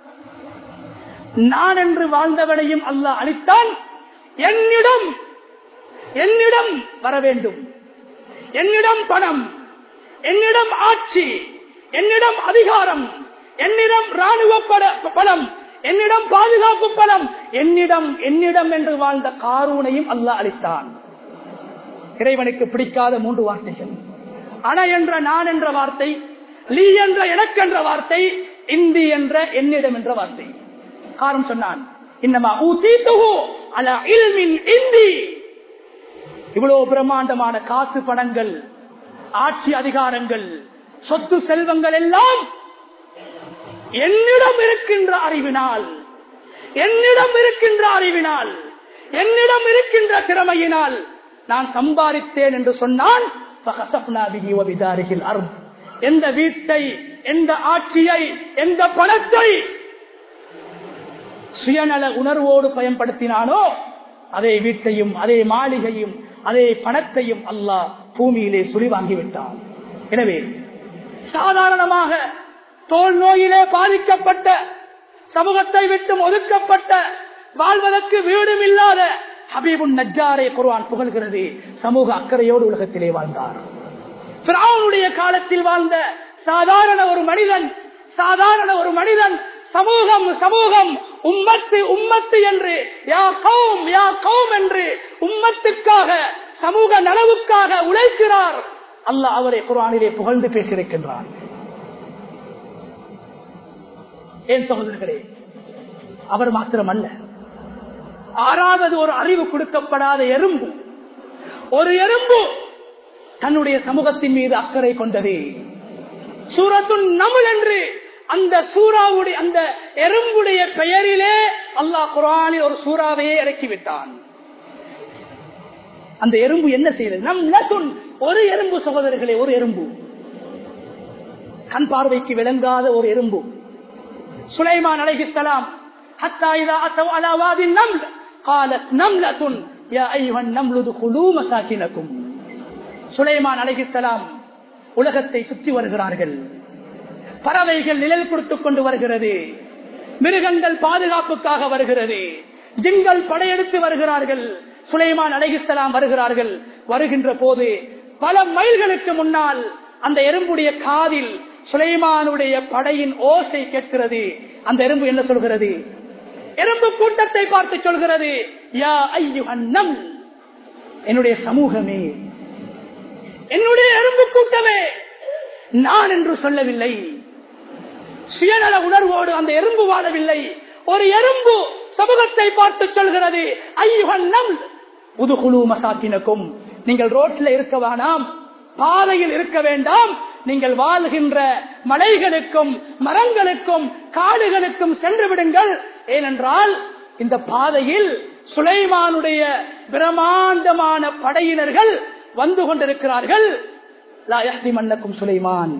Speaker 2: நான் என்று வாழ்ந்தவனையும் அல்லாஹ் அளித்தான் என்னிடம் என்னிடம் வர வேண்டும் என்னிடம் பணம் என்னிடம் ஆட்சி என்னிடம் அதிகாரம் என்னிடம் ராணுவ பலம் என்னிடம் பாதுகாப்பு பலம் என்னிடம் என்னிடம் என்று வாழ்ந்த காரூனையும் அல்லாஹ் அளித்தான் இறைவனுக்கு பிடிக்காத மூன்று வார்த்தைகள் அண என்ற நான் என்ற வார்த்தை லீ என்ற எனக்கென்ற வார்த்தை இந்தி என்ற என்னிடம் என்ற வார்த்தை காரணம் சொன்னான் இன்னமா ஊத்தீத்துஹு அலா இல்மின் இந்தி இவ்வளவு பிரம்மாண்டமான காசு பணங்கள் ஆட்சி அதிகாரங்கள் சொத்து செல்வங்கள் எல்லாம் என்னிடம் இருக்கின்ற அறிவினால் என்னிடம் இருக்கின்ற அறிவினால் என்னிடம் இருக்கின்ற திறமையினால் நான் சம்பாதித்தேன் என்று சொன்னான் எந்த வீட்டை எந்த ஆட்சியை எந்த பணத்தை சுயநல உணர்வோடு பயன்படுத்தினானோ அதே வீட்டையும் அதே மாளிகையும் அதே பணத்தையும் அல்லாஹ் பூமியிலே சுழி வாங்கிவிட்டான் எனவே சாதாரணமாக தோல் நோயிலே பாதிக்கப்பட்ட சமூகத்தை விட்டு ஒதுக்கப்பட்ட வாழ்வதற்கு வீடும் இல்லாத ஹபீபுன் நஜாரை குர்ஆன் புகழ்கிறது சமூக அக்கறையோடு உலகத்திலே வாழ்ந்தார் பிராவுடைய காலத்தில் வாழ்ந்த சாதாரண ஒரு மனிதன் சாதாரண ஒரு மனிதன் சமூகம் சமூகம் உம்மத்து உம்மத்து என்று யா கௌம் யா கௌம் என்று உம்மத்துக்காக சமூக நலவுக்காக உழைக்கிறார் அல்லாஹ் அவரை குரானிலே புகழ்ந்து பேசியிருக்கின்றார் ஏன் சகோதரர்களே அவர் மாத்திரமல்ல ஆறாவது ஒரு அறிவு கொடுக்கப்படாத எறும்பு ஒரு எறும்பு தன்னுடைய சமூகத்தின் மீது அக்கறை கொண்டது சூரத்துன் நமுல் என்று அந்த சூறாவுடைய அந்த எறும்புடைய பெயரிலே அல்லாஹ் குரானில் ஒரு சூறாவையே இறக்கிவிட்டான் அந்த எறும்பு என்ன செய்தது நம் நசுன் ஒரு எறும்பு சகோதரர்களே ஒரு எறும்பு கண் பார்வைக்கு விளங்காத ஒரு எறும்பு சுலைமான் அலைஹிஸ்ஸலாம் حتى إذا أتوا على واد النمل قالت نملة يا أيها النمل ادخلوا مساكنكم சுலைமான் அலைஹிஸ்ஸலாம் உலகத்தை சுற்றி வருகிறார்கள் பறவைகள் நிழல் கொடுத்துக் கொண்டு வருகிறது மிருகங்கள் பாதுகாப்புக்காக வருகிறது ஜிங்கள் படையெடுத்து வருகிறார்கள் சுலைமான் அலைஹிஸ்ஸலாம் வருகிறார்கள் வருகின்ற போது பல மைல்களுக்கு முன்னால் அந்த எறும்புடைய காதில் சுலைமானுடைய படையின் ஓசை கேட்கிறது அந்த எறும்பு என்ன சொல்கிறது எறும்பு கூட்டத்தை பார்த்து சொல்கிறது யா ஐயுஹன்னம் என்னுடைய சமூகமே என்னுடைய எறும்பு கூட்டமே நான் என்று சொல்லவில்லை சுயநல உணர்வோடு அந்த எறும்பு வாழவில்லை ஒரு எறும்பு சமூகத்தை பார்த்து சொல்கிறது ஐயுகன்னம் உதுகுழு மசாக்கினக்கும் நீங்கள் ரோட்ல இருக்க வேணாம் பாதையில் இருக்க வேண்டாம் நீங்கள் வாழ்கின்ற மலைகளுக்கும் மரங்களுக்கும் காடுகளுக்கும் சென்று விடுங்கள் ஏனென்றால் இந்த பாதையில் சுலைமானுடைய பிரமாண்டமான படையினர்கள் வந்து கொண்டிருக்கிறார்கள் மன்னக்கும் சுலைமான்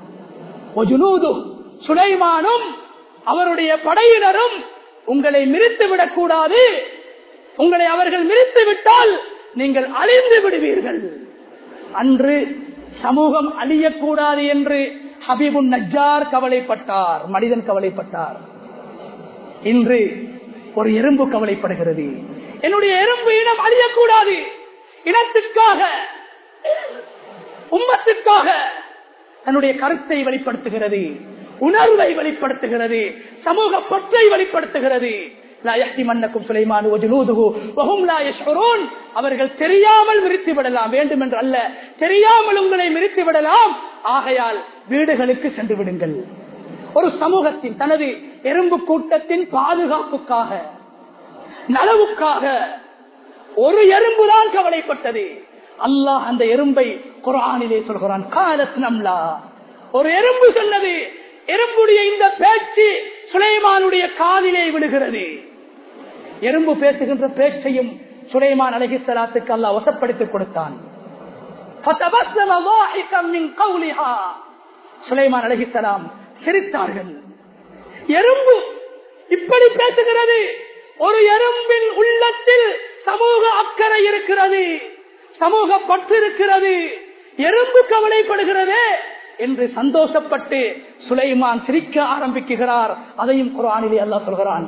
Speaker 2: சுலைமானும் அவருடைய படையினரும் உங்களை மிரித்து விடக்கூடாது உங்களை அவர்கள் மிரித்து விட்டால் நீங்கள் அழிந்து விடுவீர்கள் அன்று சமூகம் அழியக்கூடாது என்று ஹபீபுன் நஜார் கவலைப்பட்டார் மனிதன் கவலைப்பட்டார் இன்று ஒரு எறும்பு கவலைப்படுகிறது என்னுடைய எறும்பு இனம் அழியக்கூடாது இனத்திற்காக உம்மத்திற்காக தன்னுடைய கருத்தை வெளிப்படுத்துகிறது உணர்வை வெளிப்படுத்துகிறது சமூக பற்றை வெளிப்படுத்துகிறது மன்னக்கும் சுலைமான் அவர்கள் தெரியாமல் மிரித்து விடலாம் வேண்டும் என்று அல்ல தெரியாமல் உங்களை மிரித்து விடலாம் ஆகையால் வீடுகளுக்கு சென்று விடுங்கள் ஒரு சமூகத்தின் தனது எறும்பு கூட்டத்தின் பாதுகாப்புக்காக நலவுக்காக ஒரு எறும்புதான் கவலைப்பட்டது அல்லாஹ் அந்த எறும்பை குரானிலே சொல்கிறான் காலத் நம்லா ஒரு எறும்பு சொன்னது எறும்புடைய இந்த பேச்சு சுலைமானுடைய காதிலே விழுகிறது எறும்பு பேசுகின்ற பேச்சையும் சுலைமான் அலகிசலாத்துக்கு அல்லாஹ் வசப்படுத்திக் கொடுத்தான் சுலைமான் அலகிசலாம் சிரித்தார்கள் எறும்பு இப்படி பேசுகிறது ஒரு எறும்பின் உள்ளத்தில் சமூக அக்கறை இருக்கிறது சமூக பற்று இருக்கிறது எறும்பு கவலைப்படுகிறது என்று சந்தோஷப்பட்டு சுலைமான் சிரிக்க ஆரம்பிக்கிறார் அதையும் குரானிலே அல்லாஹ் சொல்கிறான்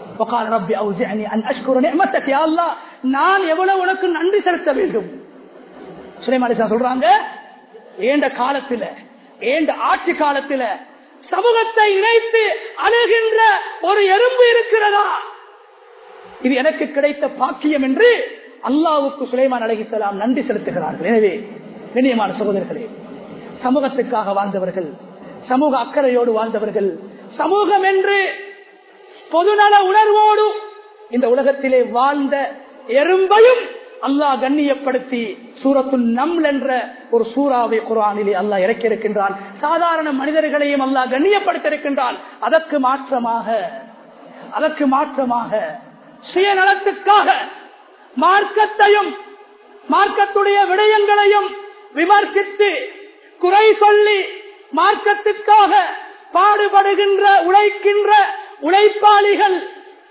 Speaker 2: நான் எவ்வளவு உனக்கு நன்றி செலுத்த வேண்டும் சுலைமான் சொல்றாங்க ஏண்ட காலத்துல ஏண்ட ஆட்சி காலத்துல சமூகத்தை இணைத்து அணுகின்ற ஒரு எறும்பு இருக்கிறதா இது எனக்கு கிடைத்த பாக்கியம் என்று அல்லாவுக்கு சுலைமான் அழகிசலாம் நன்றி செலுத்துகிறார்கள் எனவே கண்ணியமான சகோதரர்களே சமூகத்துக்காக வாழ்ந்தவர்கள் சமூக அக்கறையோடு வாழ்ந்தவர்கள் சமூகம் என்று பொதுநல உணர்வோடு இந்த உலகத்திலே வாழ்ந்த எறும்பையும் அல்லாஹ் கண்ணியப்படுத்தி சூரத்துல் நம்ல் என்ற ஒரு சூறாவை குரானிலே அல்லாஹ் இறக்கியிருக்கின்றான் சாதாரண மனிதர்களையும் அல்லாஹ் கண்ணியப்படுத்தியிருக்கின்றான் அதற்கு மாற்றமாக அதற்கு மாற்றமாக சுயநலத்துக்காக மார்க்கத்தையும் மார்க்கத்துடைய விடயங்களையும் விமர்சித்து குறை சொல்லி மார்க்கத்துக்காக பாடுபடுகின்ற உழைக்கின்ற உழைப்பாளிகள்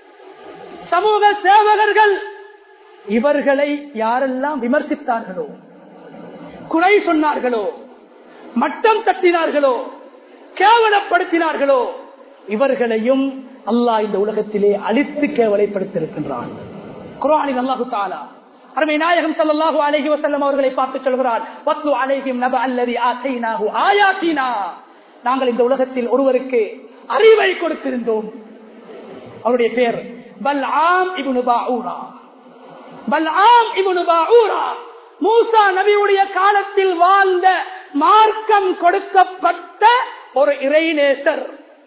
Speaker 2: சமூக சேவகர்கள் இவர்களை யாரெல்லாம் விமர்சித்தார்களோ குறை சொன்னார்களோ மட்டம் தட்டினார்களோ கேவலப்படுத்தினார்களோ இவர்களையும் அல்லாஹ் இந்த உலகத்திலே அழித்து கேவலைப்படுத்தியிருக்கின்றான் குரானில் அல்லாஹு தாலா அருமை நாயகம் ஸல்லல்லாஹு அலைஹி வஸல்லம் அவர்களை பார்த்து சொல்கிறார் வத்லு அலைஹிம் நப அல்லதி ஆதைனாஹு ஆயாத்தினா நாங்கள் இந்த உலகத்தில் ஒருவருக்கு அறிவை கொடுத்திருந்தோம் அவருடைய பெயர் பல்ஆம் இப்னு பாஊரா பல்ஆம் இப்னு பாஊரா மூசா நபியுடைய காலத்தில் வாழ்ந்த மார்க்கம் கொடுக்கப்பட்ட ஒரு இறைநேசர்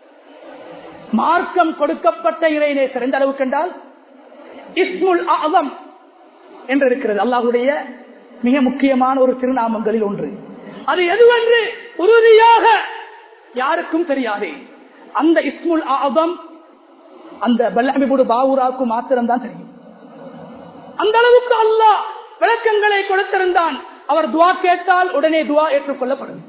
Speaker 2: மார்க்கம் கொடுக்கப்பட்ட இறைநேசர் எந்த அளவுக்கு என்றால் இஸ்முல் ஆதம் என்று இருக்கிறது அல்லாஹுடைய மிக முக்கியமான ஒரு திருநாமங்களில் ஒன்று அது எதுவென்று உறுதியாக யாருக்கும் தெரியாது அந்த இஸ்முல் ஆதம் அந்த பல்லாமிபுடு பாவூராவுக்கு மாத்திரம்தான் தெரியும் அந்த அளவுக்கு அல்லாஹ் விளக்கங்களை கொடுத்திருந்தான் அவர் துவா கேட்டால் உடனே துவா ஏற்றுக்கொள்ளப்படும்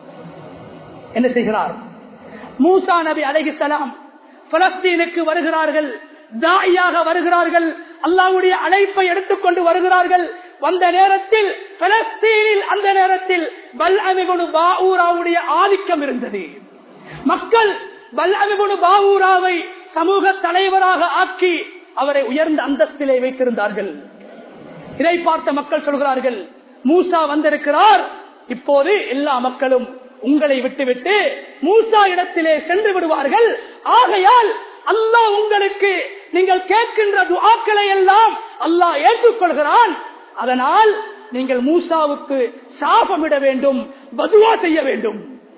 Speaker 2: என்ன செய்கிறார் மூசா நபி அலைஹிஸ்ஸலாம் பலஸ்தீனுக்கு வருகிறார்கள் தாயாக வருகிறார்கள் அல்லாவுடைய அழைப்பை எடுத்துக்கொண்டு வருகிறார்கள் வந்த நேரத்தில் பலஸ்தீனில் அந்த நேரத்தில் பல் அமிகுனு பாவூராவுடைய ஆதிக்கம் இருந்தது மக்கள் பல் அமிகுனு பாவூராவை சமூக தலைவராக ஆக்கி அவரை உயர்ந்த அந்தஸ்திலே வைத்திருந்தார்கள் இதை பார்த்த மக்கள் சொல்கிறார்கள் மூசா வந்திருக்கிறார் இப்போது எல்லா மக்களும் உங்களை விட்டுவிட்டு மூசா இடத்திலே சென்று விடுவார்கள் ஆகையால் அல்லாஹ் உங்களுக்கு நீங்கள் கேட்கின்ற துஆக்களை எல்லாம் அல்லாஹ் ஏற்றுக்கொள்கிறான் அதனால் நீங்கள் மூசாவுக்கு சாபமிட வேண்டும் பதுவா செய்ய வேண்டும்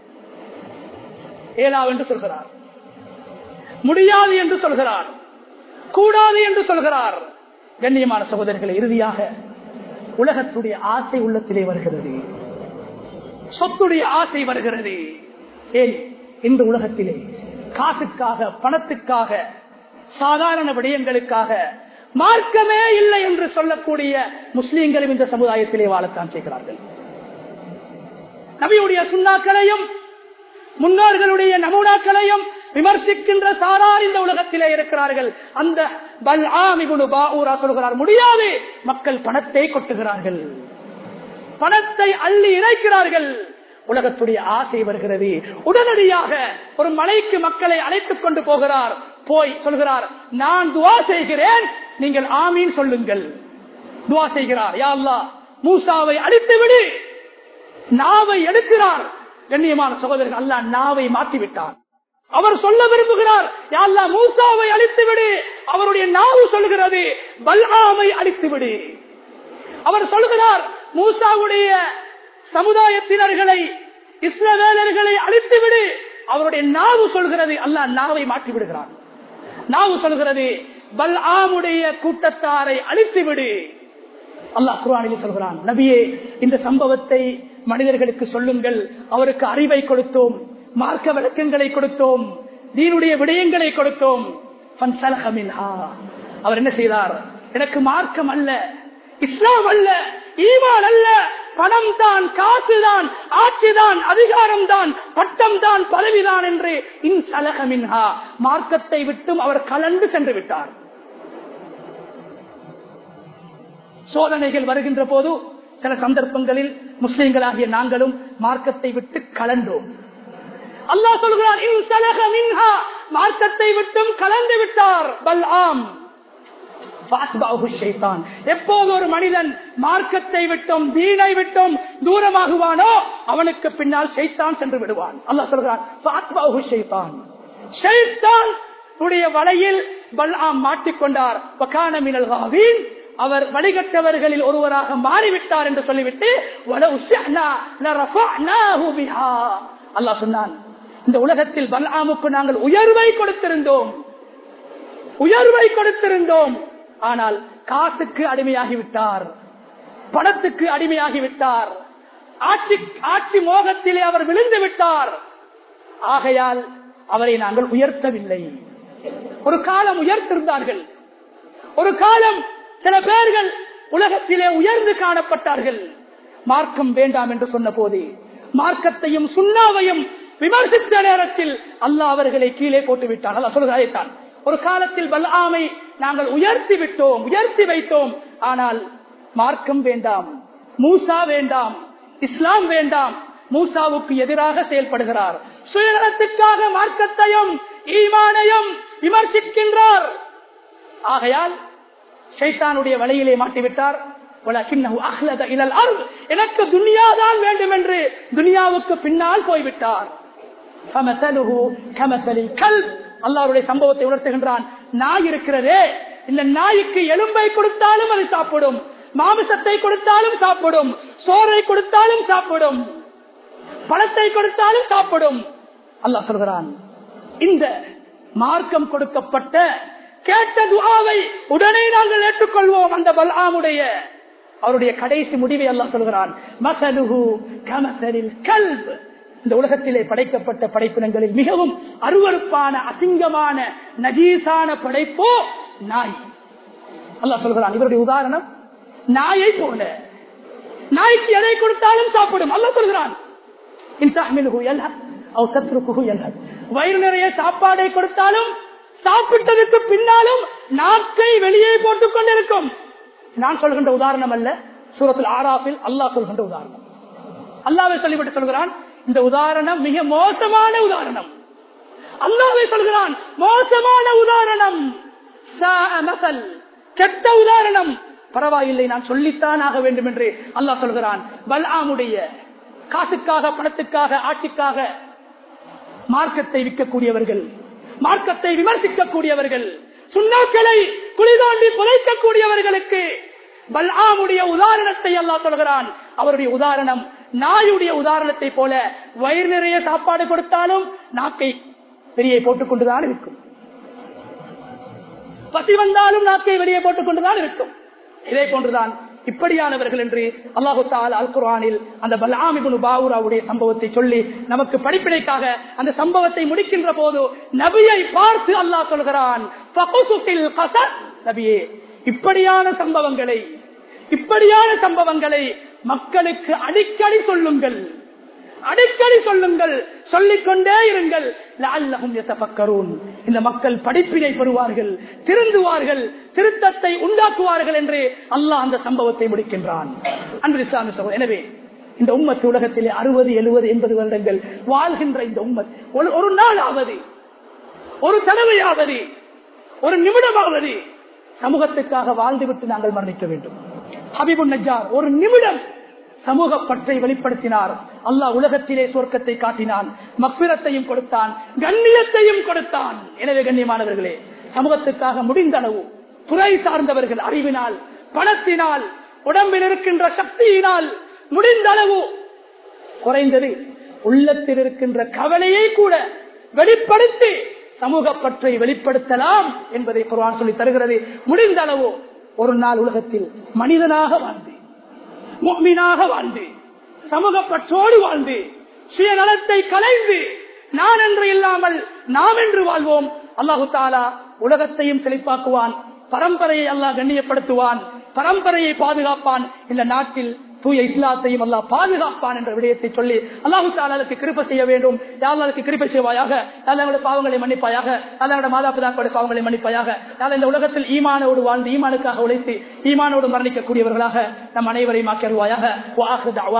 Speaker 2: ஏலா என்று சொல்கிறார் முடியாது என்று சொல்கிறார் கூடாது என்று சொல்கிறார் கண்ணியமான சகோதரர்களை இறுதியாக உலகத்துடைய ஆசை உள்ளத்திலே வருகிறது சொத்துடைய ஆசை வருகிறது ஏன் இந்த உலகத்திலே காசுக்காக பணத்துக்காக சாதாரண விடயங்களுக்காக மார்க்கமே இல்லை என்று சொல்லக்கூடிய முஸ்லீம்களும் இந்த சமுதாயத்திலே வாழத்தான் செய்கிறார்கள் நபியுடைய சுண்ணாக்களையும் முன்னோர்களுடைய நமூனாக்களையும் விமர்சிக்கின்ற சாரார் இந்த உலகத்திலே இருக்கிறார்கள் அந்த பல் ஆமிகுனு பாவூரா சொல்கிறார் முடியாது மக்கள் பணத்தை கொட்டுகிறார்கள் பணத்தை அள்ளி இணைக்கிறார்கள் உலகத்துடைய ஆசை வருகிறது உடனடியாக ஒரு மலைக்கு மக்களை அழைத்துக் கொண்டு போகிறார் போய் சொல்கிறார் நான் துவா செய்கிறேன் நீங்கள் ஆமீன் சொல்லுங்கள் துவா செய்கிறார் யா அல்லாஹ் மூசாவை அழித்து விடு நாவை எடுக்கிறார் கண்ணியமான சகோதரர்கள் அல்லா நாவை மாற்றிவிட்டார் அவர் சொல்ல விரும்புகிறார் யா அல்லாஹ் மூசாவை அழித்து விடு அவருடைய நாவு சொல்கிறது பல்ஆமை அழித்து விடு அவர் சொல்கிறார் மூசாவுடைய சமுதாயத்தினர்களை இஸ்ரவேலர்களை அழித்து விடு அவருடைய நாவு சொல்கிறது அல்லாஹ் நாவை மாற்றி விடுகிறார் நாவு சொல்கிறது பல் ஆமுடைய கூட்டத்தாரை அழித்து விடு அல்லாஹ் குரானில் சொல்கிறான் நபியே இந்த சம்பவத்தை மனிதர்களுக்கு சொல்லுங்கள் அவருக்கு அறிவை கொடுத்தோம் மார்க்க விளக்கங்களை கொடுத்தோம் தீனுடைய விடயங்களை கொடுத்தோம் அவர் என்ன செய்தார் எனக்கு மார்க்கம் அல்ல இஸ்லாம் அல்ல ஈமான் அல்ல பணம் தான் காசு தான் ஆட்சி தான் அதிகாரம் தான் பட்டம் தான் பதவிதான் என்று இன்சலகமின்ஹா மார்க்கத்தை விட்டும் அவர் கலந்து சென்று விட்டார் சோதனைகள் வருகின்ற போது சில சந்தர்ப்பங்களில் முஸ்லிம்களாகிய நாங்களும் மார்க்கத்தை விட்டு கலந்தோம் அல்லாஹ் சொல்கிறார் இன்சலகமின்ஹா மார்க்கத்தை விட்டும் கலந்து விட்டார் பல் ஆம் எப்போது ஒரு மனிதன் மார்க்கத்தை விட்டும் தீனை விட்டும் தூரமாகுவானோ அவனுக்கு பின்னால் ஷைத்தான் சென்று விடுவான் அல்லா சொல்கிறான் உடைய வலையில் பல்ஆம் மாட்டிக்கொண்டார் அவர் வழிகட்டவர்களில் ஒருவராக மாறிவிட்டார் என்று சொல்லிவிட்டு அல்லாஹ் சொன்னான் இந்த உலகத்தில் பல்ஆமுக்கு நாங்கள் உயர்வை கொடுத்திருந்தோம் உயர்வை கொடுத்திருந்தோம் ஆனால் காசுக்கு அடிமையாகிவிட்டார் பணத்துக்கு அடிமையாகிவிட்டார் ஆட்சி ஆட்சி மோகத்திலே அவர் விழுந்து விட்டார் ஆகையால் அவரை நாங்கள் உயர்த்தவில்லை ஒரு காலம் உயர்த்திருந்தார்கள் ஒரு காலம் சில பேர்கள் உலகத்திலே உயர்ந்து காணப்பட்டார்கள் மார்க்கம் வேண்டாம் என்று சொன்ன போது மார்க்கத்தையும் சுண்ணாவையும் விமர்சித்த நேரத்தில் அல்லாஹ் அவர்களை கீழே போட்டு விட்டான் அல்ல சொல்கிறான் ஒரு காலத்தில் பல்ஆமை நாங்கள் உயர்த்தி விட்டோம் உயர்த்தி வைத்தோம் ஆனால் மார்க்கம் வேண்டாம் மூசா வேண்டாம் இஸ்லாம் வேண்டாம் மூசாவுக்கு எதிராக செயல்படுகிறார் சுயநலத்துக்காக மார்க்கத்தையும் ஈமானையும் விமர்சிக்கின்றார் ஆகையால் ஷைத்தானுடைய வலையிலே மாட்டிவிட்டார் எனக்கு துனியாதான் வேண்டும் என்று துனியாவுக்கு பின்னால் போய்விட்டார் அல்லாருடைய சம்பவத்தை உணர்த்துகின்றான் நாய் இருக்கிறதே இந்த நாய்க்கு எலும்பை கொடுத்தாலும் அது சாப்பிடும் மாமிசத்தை கொடுத்தாலும் சாப்பிடும் சோறை கொடுத்தாலும் சாப்பிடும் பழத்தை கொடுத்தாலும் சாப்பிடும் அல்லாஹ் சொல்கிறான் இந்த மார்க்கம் கொடுக்கப்பட்ட கேட்ட துவாவை உடனே நாங்கள் ஏற்றுக்கொள்வோம் அந்த பல்ஆமுடைய அவருடைய கடைசி முடிவை அல்லாஹ் சொல்கிறான் மசலுஹு கமசலில் கல்ப் இந்த உலகத்திலே படைக்கப்பட்ட படைப்பினங்களில் மிகவும் அருவறுப்பான அசிங்கமான நஜீசான படைப்போ நாய் அல்லாஹ் சொல்கிறான் இவருடைய உதாரணம் நாயை போல நாய்க்கு எதை கொடுத்தாலும் சாப்பிடும் அல்ல சொல்கிறான் வயிறு நிறைய சாப்பாடை கொடுத்தாலும் சாப்பிட்டதுக்கு பின்னாலும் நாக்கை வெளியே போட்டுக் கொண்டிருக்கும் நான் சொல்கின்ற உதாரணம் அல்ல சூரத்தில் ஆறாப்பில் அல்லாஹ் சொல்கின்ற உதாரணம் அல்லாவை சொல்லிவிட்டு சொல்கிறான் இந்த உதாரணம் மிக மோசமான உதாரணம் அல்லாவை சொல்கிறான் மோசமான உதாரணம் கெட்ட உதாரணம் பரவாயில்லை நான் சொல்லித்தான் ஆக வேண்டும் என்று அல்லாஹ் சொல்கிறான் பல்ஆமுடைய காசுக்காக பணத்துக்காக ஆட்சிக்காக மார்க்கத்தை விற்கக்கூடியவர்கள் மார்க்கத்தை விமர்சிக்கக்கூடியவர்கள் சுண்ணாக்களை குளிதாண்டி புதைக்கக்கூடியவர்களுக்கு பல்ஆமுடைய உதாரணத்தை அல்லாஹ் சொல்கிறான் அவருடைய உதாரணம் நாயுடைய உதாரணத்தை போல வயிறு நிறைய சாப்பாடு கொடுத்தாலும் நாக்கை வெளியே போட்டுக் கொண்டுதான் இருக்கும் பசி வந்தாலும் நாக்கை வெளியே போட்டுக் கொண்டுதான் இருக்கும் இதே போன்றுதான் இப்படியானவர்கள் என்று அல்லாஹு தால் அல் குரானில் அந்த பலாமிபுன் பாவுராவுடைய சம்பவத்தை சொல்லி நமக்கு படிப்பினைக்காக அந்த சம்பவத்தை முடிக்கின்ற போது நபியை பார்த்து அல்லாஹ் சொல்கிறான் நபியே இப்படியான சம்பவங்களை இப்படியான சம்பவங்களை மக்களுக்கு அடிக்கடி சொல்லுங்கள் அடிக்கடி சொல்லுங்கள் சொல்லிக்கொண்டே இருங்கள் இந்த மக்கள் படிப்பினை பெறுவார்கள் திருந்துவார்கள் திருத்தத்தை உண்டாக்குவார்கள் என்று அல்லாஹ் அந்த சம்பவத்தை முடிக்கின்றான் அன்பு இஸ்லாமி சகோதரர் எனவே இந்த உம்மத்து உலகத்திலே அறுபது எழுபது எண்பது வருடங்கள் வாழ்கின்ற இந்த உம்மத் ஒரு நாளாவது ஒரு தடவையாவது ஒரு நிமிடமாவது சமூகத்துக்காக வாழ்ந்துவிட்டு நாங்கள் மரணிக்க வேண்டும் ஹபிபுன் நஜார் ஒரு நிமிடம் சமூக பற்றை வெளிப்படுத்தினார் அல்லாஹ் உலகத்திலே சொர்க்கத்தை காட்டினான் மப்பிரத்தையும் கொடுத்தான் கண்ணியத்தையும் கொடுத்தான் எனவே கண்ணியமானவர்களே சமூகத்துக்காக முடிந்த அளவு துறை சார்ந்தவர்கள் அறிவினால் பணத்தினால் உடம்பில் இருக்கின்ற சக்தியினால் முடிந்த அளவு குறைந்தது உள்ளத்தில் இருக்கின்ற கவலையை கூட வெளிப்படுத்தி சமூக பற்றை வெளிப்படுத்தலாம் என்பதை குர்ஆன் சொல்லி தருகிறது முடிந்த அளவு ஒரு நாள் உலகத்தில் மனிதனாக வாழ்ந்து முக்மீனாக வாழ்ந்து சமூக பற்றோடு வாழ்ந்து சுயநலத்தை கலைந்து நான் என்று இல்லாமல் நாம் என்று வாழ்வோம் அல்லாஹு தாலா உலகத்தையும் செழிப்பாக்குவான் பரம்பரையை அல்லாஹ் கண்ணியப்படுத்துவான் பரம்பரையை பாதுகாப்பான் இந்த நாட்டில் தூய இஸ்லாத்தையும் அல்லாஹ் பாதுகாப்பான் என்ற விடயத்தை சொல்லி அல்லாஹு தாலாவுக்கு கிருப்ப செய்ய வேண்டும் யாருக்கு கிருப்ப செய்வாயாக யாரோட பாவங்களை மன்னிப்பாயாக யாரோட மாதா பிதாக்களுடைய பாவங்களை மன்னிப்பாயாக யார் இந்த உலகத்தில் ஈமானோடு வாழ்ந்து ஈமானுக்காக உழைத்து ஈமானோடு மரணிக்கக்கூடியவர்களாக நம் அனைவரையும் ஆக்கிடுவாயாக